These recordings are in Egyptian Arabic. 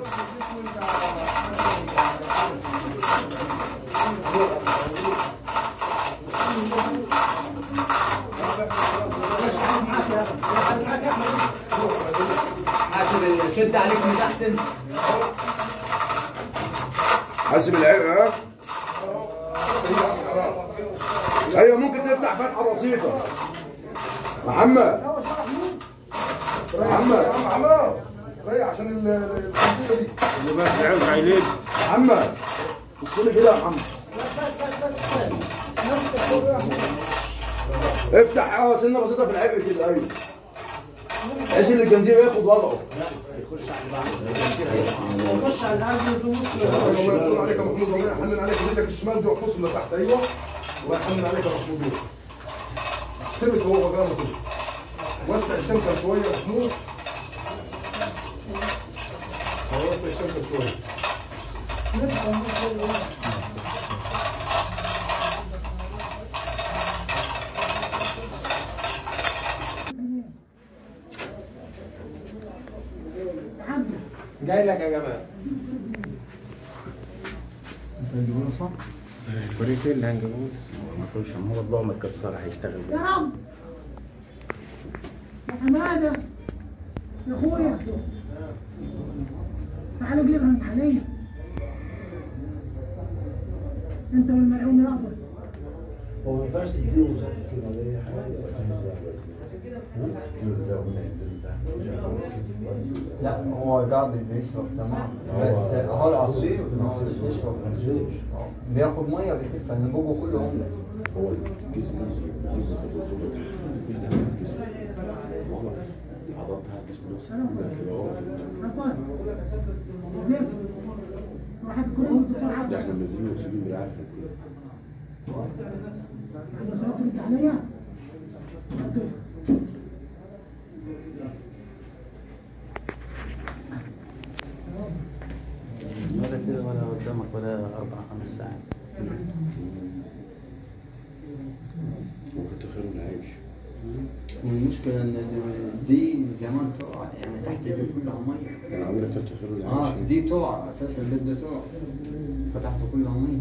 حاسب شد عليك من تحت انت حاسب العيب ها ايوه ممكن تفتح فتحه بسيطه محمد محمد محمد ريح عشان ال- ال- الكمبيوتر دي اللي بس عيب عيلين محمد بص لي كده يا محمد افتح اه سنه بسيطه في العبء كده ايوه بحيث ان الجنزير ياخد وضعه الله يستر عليك يا محمود ربنا يحنن عليك ايدك الشمال دي وحفظ اللي تحت ايوه الله يحنن عليك يا محمود سيبك هو مكانه كده وسع الشمكه شويه يا محمود وسع الشمكه شويه جاي لك يا جماعه الكوريتي اللي هنجيبوه مفروش هو طبعه متكسر هيشتغل يا رب يا حماده يا اخويا تعالوا جيبها من عليا انت والملعون الاخضر هو ما ينفعش تديله مسكن كده ولا اي حاجه لا هو قاعد بيشرب تمام بس هو العصير ما هو مش بيشرب آه. بياخد ميه بيتف انا جوجو كله عمده هو الجسم نفسه عنده في الرطوبه الجسم وقف عضلاتها الجسم نفسه يبقى واقف عفوا ليه؟ واحد كل الدكتور ده عبد احنا منزلين اكسجين بالعافيه عنده صلاه ترد عليا ولا كده ولا قدامك ولا اربع خمس ساعات ممكن تخيروا العيش والمشكله ان دي زمان تقع يعني تحت دي كلها ميه انا عمري كنت تخيروا اه العيش دي تقع اساسا بدها تقع فتحت كلها ميه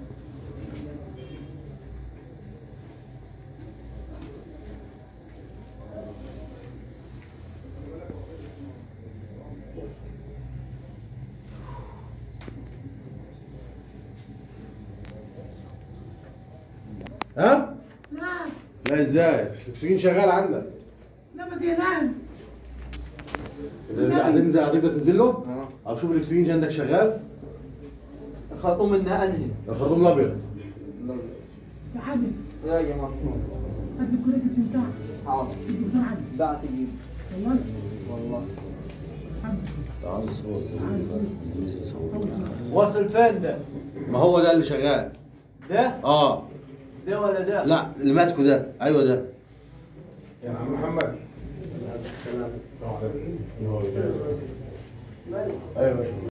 ها؟ لا لا ازاي؟ الاكسجين شغال عندك لا بس ينام هتنزل هتقدر تنزل له؟ اه او شوف الاكسجين عندك شغال خرطوم منها انهي الخرطوم الابيض يا حبيبي يا جماعه هات لي كريك التمساح حاضر الدكتور عبد بعت تجيب والله والله تعال صور ننزل صور واصل فين ده؟ ما هو ده اللي شغال ده؟ اه ده ولا ده؟ لا اللي ماسكه ده ايوه ده يا عم محمد ايوه